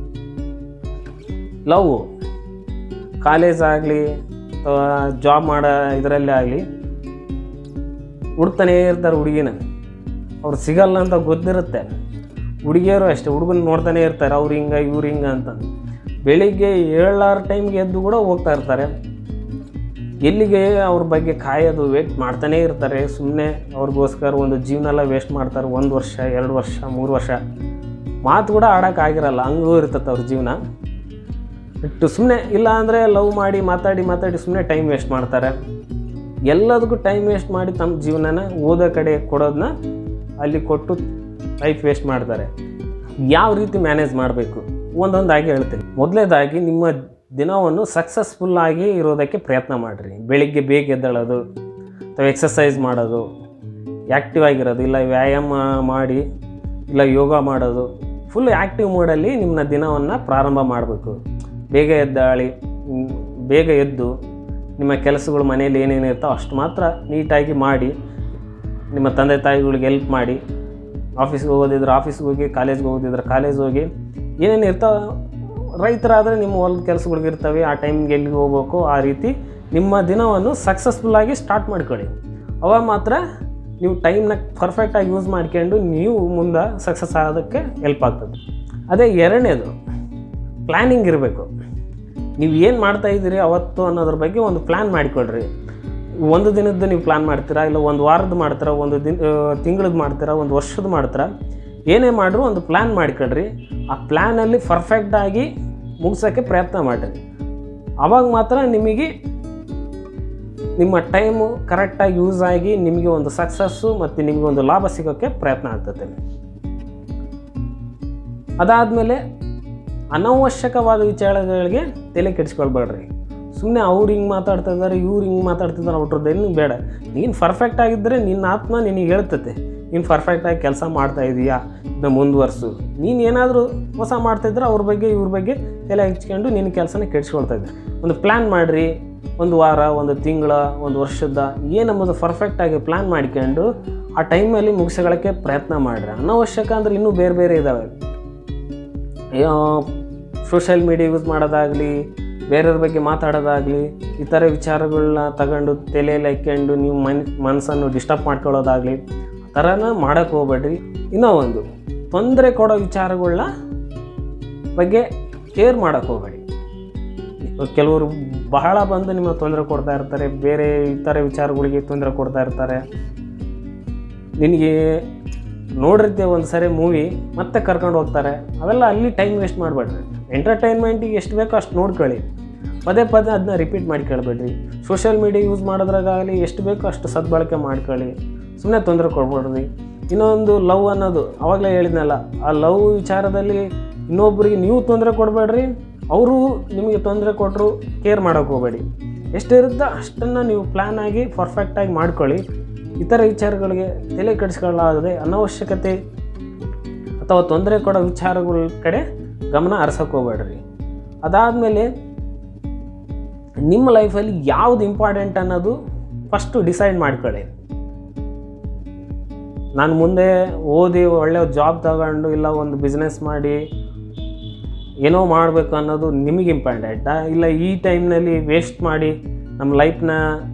ಲವ್ ಕಾಲೇಜ್ ಆಗಲಿ ಅಥವಾ ಜಾಬ್ ಮಾಡೋ ಇದರಲ್ಲೇ ಆಗಲಿ ಹುಡ್ತಾನೇ ಇರ್ತಾರೆ ಹುಡುಗಿನ ಅವ್ರು ಸಿಗಲ್ಲ ಅಂತ ಗೊತ್ತಿರುತ್ತೆ ಹುಡುಗಿಯರು ಅಷ್ಟೇ ಹುಡುಗನ ನೋಡ್ತಾನೆ ಇರ್ತಾರೆ ಅವ್ರು ಹಿಂಗೆ ಇವ್ರು ಹಿಂಗೆ ಅಂತ ಬೆಳಿಗ್ಗೆ ಏಳಾರು ಟೈಮ್ಗೆ ಎದ್ದು ಕೂಡ ಹೋಗ್ತಾ ಇರ್ತಾರೆ ಎಲ್ಲಿಗೆ ಅವ್ರ ಬಗ್ಗೆ ಕಾಯೋದು ವೇಟ್ ಮಾಡ್ತಾನೇ ಇರ್ತಾರೆ ಸುಮ್ಮನೆ ಅವ್ರಿಗೋಸ್ಕರ ಒಂದು ಜೀವನ ಎಲ್ಲ ವೇಸ್ಟ್ ಮಾಡ್ತಾರೆ ಒಂದು ವರ್ಷ ಎರಡು ವರ್ಷ ಮೂರು ವರ್ಷ ಮಾತು ಕೂಡ ಆಡೋಕ್ಕಾಗಿರಲ್ಲ ಹಂಗೂ ಇರ್ತದೆ ಅವ್ರ ಜೀವನ ಇಟ್ಟು ಸುಮ್ಮನೆ ಇಲ್ಲ ಅಂದರೆ ಲವ್ ಮಾಡಿ ಮಾತಾಡಿ ಮಾತಾಡಿ ಸುಮ್ಮನೆ ಟೈಮ್ ವೇಸ್ಟ್ ಮಾಡ್ತಾರೆ ಎಲ್ಲದಕ್ಕೂ ಟೈಮ್ ವೇಸ್ಟ್ ಮಾಡಿ ತಮ್ಮ ಜೀವನನ ಓದೋ ಕಡೆ ಕೊಡೋದನ್ನ ಅಲ್ಲಿ ಕೊಟ್ಟು ಲೈಫ್ ವೇಸ್ಟ್ ಮಾಡ್ತಾರೆ ಯಾವ ರೀತಿ ಮ್ಯಾನೇಜ್ ಮಾಡಬೇಕು ಒಂದೊಂದಾಗಿ ಹೇಳ್ತೀನಿ ಮೊದಲೇದಾಗಿ ನಿಮ್ಮ ದಿನವನ್ನು ಸಕ್ಸಸ್ಫುಲ್ ಆಗಿ ಇರೋದಕ್ಕೆ ಪ್ರಯತ್ನ ಮಾಡಿರಿ ಬೆಳಿಗ್ಗೆ ಬೇಗ ಎದ್ದೇಳೋದು ಅಥವಾ ಎಕ್ಸಸೈಸ್ ಮಾಡೋದು ಆ್ಯಕ್ಟಿವ್ ಆಗಿರೋದು ಇಲ್ಲ ವ್ಯಾಯಾಮ ಮಾಡಿ ಇಲ್ಲ ಯೋಗ ಮಾಡೋದು ಫುಲ್ ಆ್ಯಕ್ಟಿವ್ ಮೋಡಲ್ಲಿ ನಿಮ್ಮ ದಿನವನ್ನು ಪ್ರಾರಂಭ ಮಾಡಬೇಕು ಬೇಗ ಎದ್ದಾಳಿ ಹ್ಮ್, ಬೇಗ ಎದ್ದು ನಿಮ್ಮ ಕೆಲಸಗಳು ಮನೇಲಿ ಏನೇನು ಇರ್ತಾವೆ ಅಷ್ಟು ಮಾತ್ರ ನೀಟಾಗಿ ಮಾಡಿ ನಿಮ್ಮ ತಂದೆ ತಾಯಿಗಳಿಗೆ ಹೆಲ್ಪ್ ಮಾಡಿ ಆಫೀಸ್ಗೆ ಹೋಗೋದಿದ್ರೆ ಆಫೀಸ್ಗೆ ಹೋಗಿ ಕಾಲೇಜ್ಗೆ ಹೋಗೋದಿದ್ರೆ ಕಾಲೇಜ್ ಹೋಗಿ ಏನೇನು ಇರ್ತಾವೆ ರೈತರಾದರೆ ನಿಮ್ಮ ಹೊಲದ ಕೆಲಸಗಳಿಗೆ ಇರ್ತವೆ ಆ ಟೈಮ್ಗೆ ಎಲ್ಲಿಗೆ ಹೋಗ್ಬೇಕು ಆ ರೀತಿ ನಿಮ್ಮ ದಿನವನ್ನು ಸಕ್ಸಸ್ಫುಲ್ಲಾಗಿ ಸ್ಟಾರ್ಟ್ ಮಾಡ್ಕೊಳ್ಳಿ ಅವಾಗ ಮಾತ್ರ ನೀವು ಟೈಮ್ನ ಪರ್ಫೆಕ್ಟಾಗಿ ಯೂಸ್ ಮಾಡ್ಕೊಂಡು ನೀವು ಮುಂದೆ ಸಕ್ಸಸ್ ಆಗೋದಕ್ಕೆ ಹೆಲ್ಪ್ ಆಗ್ತದೆ ಅದೇ ಎರಡನೇದು ಪ್ಲ್ಯಾನಿಂಗ್ ಇರಬೇಕು ನೀವು ಏನು ಮಾಡ್ತಾ ಇದ್ದೀರಿ ಅವತ್ತು ಅನ್ನೋದ್ರ ಬಗ್ಗೆ ಒಂದು ಪ್ಲ್ಯಾನ್ ಮಾಡಿಕೊಳ್ರಿ ಒಂದು ದಿನದ್ದು ನೀವು ಪ್ಲ್ಯಾನ್ ಮಾಡ್ತೀರಾ ಇಲ್ಲ ಒಂದು ವಾರದ್ದು ಮಾಡ್ತೀರಾ ಒಂದು ದಿನ ತಿಂಗಳದ್ದು ಮಾಡ್ತೀರಾ ಒಂದು ವರ್ಷದ ಮಾಡ್ತೀರಾ ಏನೇ ಮಾಡ್ರು ಒಂದು ಪ್ಲ್ಯಾನ್ ಮಾಡಿಕೊಳ್ರಿ ಆ ಪ್ಲ್ಯಾನಲ್ಲಿ ಪರ್ಫೆಕ್ಟಾಗಿ ಮುಗ್ಸೋಕ್ಕೆ ಪ್ರಯತ್ನ ಮಾಡಿರಿ ಆವಾಗ ಮಾತ್ರ ನಿಮಗೆ ನಿಮ್ಮ ಟೈಮು ಕರೆಕ್ಟಾಗಿ ಯೂಸ್ ಆಗಿ ನಿಮಗೆ ಒಂದು ಸಕ್ಸಸ್ಸು ಮತ್ತು ನಿಮಗೆ ಒಂದು ಲಾಭ ಸಿಗೋಕ್ಕೆ ಪ್ರಯತ್ನ ಆಗ್ತದೆ ಅದಾದಮೇಲೆ ಅನವಶ್ಯಕವಾದ ವಿಚಾರಗಳಿಗೆ ತಲೆ ಕೆಡಿಸ್ಕೊಳ್ಬೇಡ್ರಿ ಸುಮ್ಮನೆ ಅವ್ರು ಹಿಂಗೆ ಮಾತಾಡ್ತಾ ಇದ್ದಾರೆ ಇವ್ರು ಹಿಂಗೆ ಮಾತಾಡ್ತಿದ್ದಾರೆ ಅವ್ರದ್ದು ಏನು ಬೇಡ ನೀನು ಪರ್ಫೆಕ್ಟ್ ಆಗಿದ್ದರೆ ನಿನ್ನ ಆತ್ಮ ನಿನಗೆ ಹೇಳ್ತತೆ ನೀನು ಪರ್ಫೆಕ್ಟಾಗಿ ಕೆಲಸ ಮಾಡ್ತಾ ಇದೀಯಾ ಇದನ್ನ ಮುಂದುವರ್ಸು ನೀನು ಏನಾದರೂ ಹೊಸ ಮಾಡ್ತಾಯಿದ್ರೆ ಅವ್ರ ಬಗ್ಗೆ ಇವ್ರ ಬಗ್ಗೆ ತಲೆ ಹಚ್ಕೊಂಡು ನಿನ್ನ ಕೆಲಸನ ಕೆಡಿಸ್ಕೊಳ್ತಾ ಇದ್ದಾರೆ ಒಂದು ಪ್ಲ್ಯಾನ್ ಮಾಡಿರಿ ಒಂದು ವಾರ ಒಂದು ತಿಂಗಳ ಒಂದು ವರ್ಷದ ಏನಂಬುದು ಪರ್ಫೆಕ್ಟಾಗಿ ಪ್ಲ್ಯಾನ್ ಮಾಡ್ಕೊಂಡು ಆ ಟೈಮಲ್ಲಿ ಮುಗಿಸ್ಕೊಳ್ಳೋಕ್ಕೆ ಪ್ರಯತ್ನ ಮಾಡಿರಿ ಅನವಶ್ಯಕ ಅಂದರೆ ಇನ್ನೂ ಬೇರೆ ಬೇರೆ ಇದ್ದಾವೆ ಸೋಷಿಯಲ್ ಮೀಡಿಯಾ ಯೂಸ್ ಮಾಡೋದಾಗಲಿ ಬೇರೆಯವ್ರ ಬಗ್ಗೆ ಮಾತಾಡೋದಾಗಲಿ ಈ ಥರ ವಿಚಾರಗಳನ್ನ ತಗೊಂಡು ತಲೆಯಲ್ಲಿ ಹಾಕ್ಕೊಂಡು ನೀವು ಮನ್ ಮನಸ್ಸನ್ನು ಡಿಸ್ಟರ್ಬ್ ಮಾಡ್ಕೊಳ್ಳೋದಾಗಲಿ ಆ ಥರನ ಮಾಡೋಕ್ಕೆ ಹೋಗ್ಬೇಡ್ರಿ ಇನ್ನೂ ಒಂದು ತೊಂದರೆ ಕೊಡೋ ವಿಚಾರಗಳನ್ನ ಬಗ್ಗೆ ಕೇರ್ ಮಾಡೋಕ್ಕೆ ಹೋಗಬೇಡಿ ಕೆಲವರು ಬಹಳ ಬಂದು ನಿಮ್ಮ ತೊಂದರೆ ಕೊಡ್ತಾ ಇರ್ತಾರೆ ಬೇರೆ ಇತರ ವಿಚಾರಗಳಿಗೆ ತೊಂದರೆ ಕೊಡ್ತಾ ಇರ್ತಾರೆ ನಿನಗೆ ನೋಡಿರ್ತೀವಿ ಒಂದು ಸರಿ ಮೂವಿ ಮತ್ತೆ ಕರ್ಕೊಂಡು ಹೋಗ್ತಾರೆ ಅವೆಲ್ಲ ಅಲ್ಲಿ ಟೈಮ್ ವೇಸ್ಟ್ ಮಾಡಬೇಡ್ರಿ ಎಂಟರ್ಟೈನ್ಮೆಂಟಿಗೆ ಎಷ್ಟು ಬೇಕೋ ಅಷ್ಟು ನೋಡ್ಕೊಳ್ಳಿ ಪದೇ ಪದೇ ಅದನ್ನ ರಿಪೀಟ್ ಮಾಡಿ ಕೇಳಬೇಡ್ರಿ ಸೋಷಿಯಲ್ ಮೀಡಿಯಾ ಯೂಸ್ ಮಾಡೋದ್ರಾಗಲಿ ಎಷ್ಟು ಬೇಕೋ ಅಷ್ಟು ಸದ್ಬಳಕೆ ಮಾಡ್ಕೊಳ್ಳಿ ಸುಮ್ಮನೆ ತೊಂದರೆ ಕೊಡ್ಬೇಡ್ರಿ ಇನ್ನೊಂದು ಲವ್ ಅನ್ನೋದು ಆವಾಗಲೇ ಹೇಳಿದ್ನಲ್ಲ ಆ ಲವ್ ವಿಚಾರದಲ್ಲಿ ಇನ್ನೊಬ್ಬರಿಗೆ ನೀವು ತೊಂದರೆ ಕೊಡಬೇಡ್ರಿ ಅವರು ನಿಮಗೆ ತೊಂದರೆ ಕೊಟ್ಟರು ಕೇರ್ ಮಾಡೋಕೆ ಹೋಗಬೇಡಿ ಎಷ್ಟಿರುತ್ತೋ ಅಷ್ಟನ್ನು ನೀವು ಪ್ಲ್ಯಾನ್ ಆಗಿ ಪರ್ಫೆಕ್ಟಾಗಿ ಮಾಡ್ಕೊಳ್ಳಿ ಇತರ ವಿಚಾರಗಳಿಗೆ ತಲೆ ಕೆಡಿಸ್ಕೊಳ್ಳಾಗದೆ ಅನವಶ್ಯಕತೆ ಅಥವಾ ತೊಂದರೆ ಕೊಡೋ ವಿಚಾರಗಳ ಕಡೆ ಗಮನ ಹರಿಸೋಕೆ ಹೋಗ್ಬೇಡ್ರಿ ಅದಾದಮೇಲೆ ನಿಮ್ಮ ಲೈಫಲ್ಲಿ ಯಾವುದು ಇಂಪಾರ್ಟೆಂಟ್ ಅನ್ನೋದು ಫಸ್ಟು ಡಿಸೈಡ್ ಮಾಡ್ಕೊಳ್ಳಿ ನಾನು ಮುಂದೆ ಓದಿ ಒಳ್ಳೆ ಜಾಬ್ ತಗೊಂಡು ಇಲ್ಲ ಒಂದು ಬಿಸ್ನೆಸ್ ಮಾಡಿ ಏನೋ ಮಾಡಬೇಕು ಅನ್ನೋದು ನಿಮಗೆ ಇಂಪಾರ್ಟೆಂಟಾ ಇಲ್ಲ ಈ ಟೈಮ್ನಲ್ಲಿ ವೇಸ್ಟ್ ಮಾಡಿ ನಮ್ಮ ಲೈಫ್ನ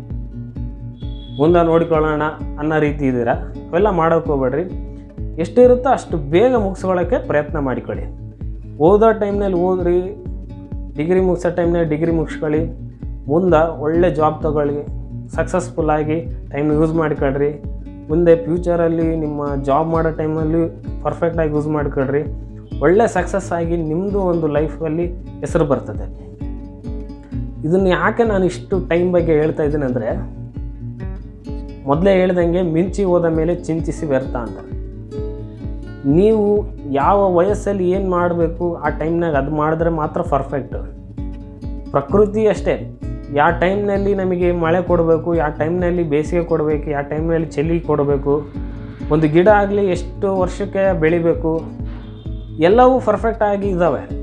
ಮುಂದೆ ನೋಡಿಕೊಳ್ಳೋಣ ಅನ್ನೋ ರೀತಿ ಇದ್ದೀರಾ ಅವೆಲ್ಲ ಮಾಡೋಕೆ ಹೋಗ್ಬೇಡ್ರಿ ಎಷ್ಟಿರುತ್ತೋ ಅಷ್ಟು ಬೇಗ ಮುಗಿಸ್ಕೊಳ್ಳೋಕ್ಕೆ ಪ್ರಯತ್ನ ಮಾಡಿಕೊಳ್ಳಿ ಓದೋ ಟೈಮ್ನಲ್ಲಿ ಓದ್ರಿ ಡಿಗ್ರಿ ಮುಗಿಸೋ ಟೈಮ್ನಲ್ಲಿ ಡಿಗ್ರಿ ಮುಗಿಸ್ಕೊಳ್ಳಿ ಮುಂದೆ ಒಳ್ಳೆ ಜಾಬ್ ತಗೊಳ್ಳಿ ಸಕ್ಸಸ್ಫುಲ್ಲಾಗಿ ಟೈಮ್ ಯೂಸ್ ಮಾಡ್ಕೊಳ್ರಿ ಮುಂದೆ ಫ್ಯೂಚರಲ್ಲಿ ನಿಮ್ಮ ಜಾಬ್ ಮಾಡೋ ಟೈಮಲ್ಲಿ ಪರ್ಫೆಕ್ಟಾಗಿ ಯೂಸ್ ಮಾಡ್ಕೊಳ್ರಿ ಒಳ್ಳೆ ಸಕ್ಸಸ್ ಆಗಿ ನಿಮ್ಮದು ಒಂದು ಲೈಫಲ್ಲಿ ಹೆಸರು ಬರ್ತದೆ ಇದನ್ನು ಯಾಕೆ ನಾನು ಇಷ್ಟು ಟೈಮ್ ಬಗ್ಗೆ ಹೇಳ್ತಾ ಇದ್ದೀನಿ ಅಂದರೆ ಮೊದಲೇ ಹೇಳ್ದಂಗೆ ಮಿಂಚಿ ಹೋದ ಮೇಲೆ ಚಿಂತಿಸಿ ವ್ಯರ್ಥ ಅಂತ ನೀವು ಯಾವ ವಯಸ್ಸಲ್ಲಿ ಏನು ಮಾಡಬೇಕು ಆ ಟೈಮ್ನಾಗ ಅದು ಮಾಡಿದ್ರೆ ಮಾತ್ರ ಪರ್ಫೆಕ್ಟ್ ಪ್ರಕೃತಿ ಅಷ್ಟೇ ಯಾವ ಟೈಮ್ನಲ್ಲಿ ನಮಗೆ ಮಳೆ ಕೊಡಬೇಕು ಯಾವ ಟೈಮ್ನಲ್ಲಿ ಬೇಸಿಗೆ ಕೊಡಬೇಕು ಯಾವ ಟೈಮ್ನಲ್ಲಿ ಚಳಿ ಕೊಡಬೇಕು ಒಂದು ಗಿಡ ಆಗಲಿ ಎಷ್ಟು ವರ್ಷಕ್ಕೆ ಬೆಳಿಬೇಕು ಎಲ್ಲವೂ ಪರ್ಫೆಕ್ಟಾಗಿ ಇದ್ದಾವೆ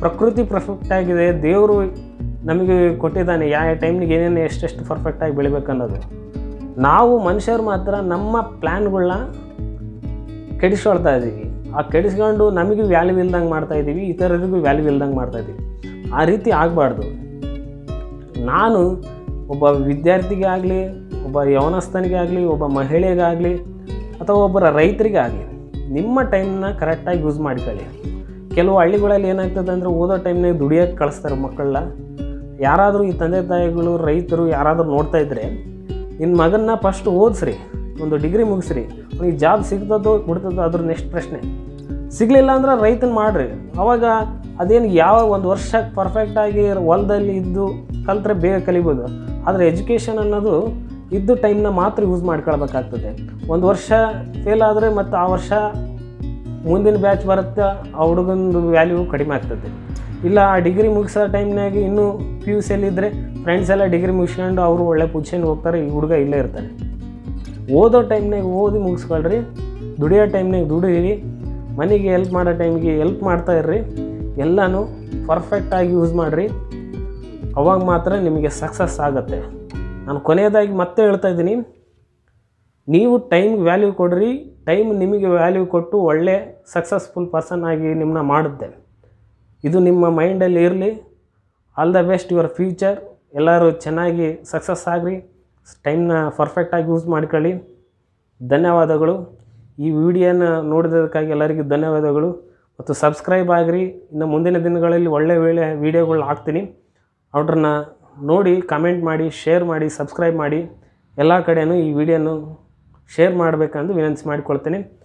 ಪ್ರಕೃತಿ ಪರ್ಫೆಕ್ಟ್ ಆಗಿದೆ ದೇವರು ನಮಗೆ ಕೊಟ್ಟಿದ್ದಾನೆ ಯಾವ ಟೈಮ್ನಿಗೆ ಏನೇನು ಎಷ್ಟೆಷ್ಟು ಪರ್ಫೆಕ್ಟಾಗಿ ಬೆಳಿಬೇಕು ಅನ್ನೋದು ನಾವು ಮನುಷ್ಯರು ಮಾತ್ರ ನಮ್ಮ ಪ್ಲ್ಯಾನ್ಗಳನ್ನ ಕೆಡಿಸ್ಕೊಳ್ತಾ ಇದ್ದೀವಿ ಆ ಕೆಡಿಸ್ಕೊಂಡು ನಮಗೂ ವ್ಯಾಲ್ಯೂ ಇಲ್ದಂಗೆ ಮಾಡ್ತಾ ಇದ್ದೀವಿ ಇತರರಿಗೂ ವ್ಯಾಲ್ಯೂ ಇಲ್ದಂಗೆ ಮಾಡ್ತಾ ಇದ್ದೀವಿ ಆ ರೀತಿ ಆಗಬಾರ್ದು ನಾನು ಒಬ್ಬ ವಿದ್ಯಾರ್ಥಿಗೆ ಆಗಲಿ ಒಬ್ಬ ಯವನಸ್ಥನಿಗೆ ಆಗಲಿ ಒಬ್ಬ ಮಹಿಳೆಗಾಗಲಿ ಅಥವಾ ಒಬ್ಬರ ರೈತರಿಗೆ ಆಗಲಿ ನಿಮ್ಮ ಟೈಮ್ನ ಕರೆಕ್ಟಾಗಿ ಯೂಸ್ ಮಾಡ್ಕೊಳ್ಳಿ ಕೆಲವು ಹಳ್ಳಿಗಳಲ್ಲಿ ಏನಾಗ್ತದೆ ಅಂದರೆ ಓದೋ ಟೈಮ್ನಾಗ ದುಡಿಯೋಕ್ಕೆ ಕಳಿಸ್ತಾರೆ ಮಕ್ಕಳನ್ನ ಯಾರಾದರೂ ಈ ತಂದೆ ತಾಯಿಗಳು ರೈತರು ಯಾರಾದರೂ ನೋಡ್ತಾ ಇದ್ದರೆ ನಿನ್ನ ಮಗನ್ನ ಫಸ್ಟ್ ಓದಿಸ್ರಿ ಒಂದು ಡಿಗ್ರಿ ಮುಗಿಸ್ರಿ ಅವ್ನಿಗೆ ಜಾಬ್ ಸಿಗ್ತದೋ ಬಿಡ್ತದೋ ಅದ್ರ ನೆಕ್ಸ್ಟ್ ಪ್ರಶ್ನೆ ಸಿಗಲಿಲ್ಲ ಅಂದ್ರೆ ರೈತನ ಮಾಡಿರಿ ಅವಾಗ ಅದೇನು ಯಾವ ಒಂದು ವರ್ಷ ಪರ್ಫೆಕ್ಟಾಗಿ ಹೊಲದಲ್ಲಿ ಇದ್ದು ಕಲ್ತ್ರೆ ಬೇಗ ಕಲಿಬೋದು ಆದರೆ ಎಜುಕೇಷನ್ ಅನ್ನೋದು ಇದ್ದು ಟೈಮ್ನ ಮಾತ್ರ ಯೂಸ್ ಮಾಡ್ಕೊಳ್ಬೇಕಾಗ್ತದೆ ಒಂದು ವರ್ಷ ಫೇಲ್ ಆದರೆ ಮತ್ತು ಆ ವರ್ಷ ಮುಂದಿನ ಬ್ಯಾಚ್ ಬರುತ್ತೆ ಆ ಹುಡುಗಂದು ವ್ಯಾಲ್ಯೂ ಕಡಿಮೆ ಆಗ್ತದೆ ಇಲ್ಲ ಆ ಡಿಗ್ರಿ ಮುಗಿಸೋ ಟೈಮ್ನಾಗ ಇನ್ನೂ ಪಿ ಯು ಸಿಯಲ್ಲಿದ್ದರೆ ಫ್ರೆಂಡ್ಸ್ ಎಲ್ಲ ಡಿಗ್ರಿ ಮುಗಿಸ್ಕೊಂಡು ಅವರು ಒಳ್ಳೆ ಪೊಸಿಷನ್ಗೆ ಹೋಗ್ತಾರೆ ಈ ಹುಡುಗ ಇಲ್ಲೇ ಇರ್ತಾನೆ ಓದೋ ಟೈಮ್ನಾಗ ಓದಿ ಮುಗಿಸ್ಕೊಳ್ರಿ ದುಡಿಯೋ ಟೈಮ್ನಾಗ ದುಡೀರಿ ಮನೆಗೆ ಹೆಲ್ಪ್ ಮಾಡೋ ಟೈಮಿಗೆ ಹೆಲ್ಪ್ ಮಾಡ್ತಾ ಇರ್ರಿ ಎಲ್ಲನೂ ಪರ್ಫೆಕ್ಟಾಗಿ ಯೂಸ್ ಮಾಡಿರಿ ಅವಾಗ ಮಾತ್ರ ನಿಮಗೆ ಸಕ್ಸಸ್ ಆಗುತ್ತೆ ನಾನು ಕೊನೆಯದಾಗಿ ಮತ್ತೆ ಹೇಳ್ತಾ ಇದ್ದೀನಿ ನೀವು ಟೈಮ್ಗೆ ವ್ಯಾಲ್ಯೂ ಕೊಡ್ರಿ ಟೈಮ್ ನಿಮಗೆ ವ್ಯಾಲ್ಯೂ ಕೊಟ್ಟು ಒಳ್ಳೆ ಸಕ್ಸಸ್ಫುಲ್ ಪರ್ಸನ್ ಆಗಿ ನಿಮ್ಮನ್ನ ಮಾಡುತ್ತೆ ಇದು ನಿಮ್ಮ ಮೈಂಡಲ್ಲಿ ಇರಲಿ all the best your future ಎಲ್ಲರೂ ಚೆನ್ನಾಗಿ ಸಕ್ಸಸ್ ಆಗ್ರಿ ಟೈಮ್ನ ಪರ್ಫೆಕ್ಟಾಗಿ ಯೂಸ್ ಮಾಡ್ಕೊಳ್ಳಿ ಧನ್ಯವಾದಗಳು ಈ ವಿಡಿಯೋನ ನೋಡಿದ್ದಕ್ಕಾಗಿ ಎಲ್ಲರಿಗೂ ಧನ್ಯವಾದಗಳು ಮತ್ತು ಸಬ್ಸ್ಕ್ರೈಬ್ ಆಗಿರಿ ಇನ್ನು ಮುಂದಿನ ದಿನಗಳಲ್ಲಿ ಒಳ್ಳೆ ವೇಳೆ ವೀಡಿಯೋಗಳು ಹಾಕ್ತೀನಿ ಅವ್ರನ್ನ ನೋಡಿ ಕಮೆಂಟ್ ಮಾಡಿ ಶೇರ್ ಮಾಡಿ ಸಬ್ಸ್ಕ್ರೈಬ್ ಮಾಡಿ ಎಲ್ಲ ಕಡೆಯೂ ಈ ವಿಡಿಯೋನು ಶೇರ್ ಮಾಡಬೇಕಂದು ವಿನಂತಿ ಮಾಡಿಕೊಳ್ತೇನೆ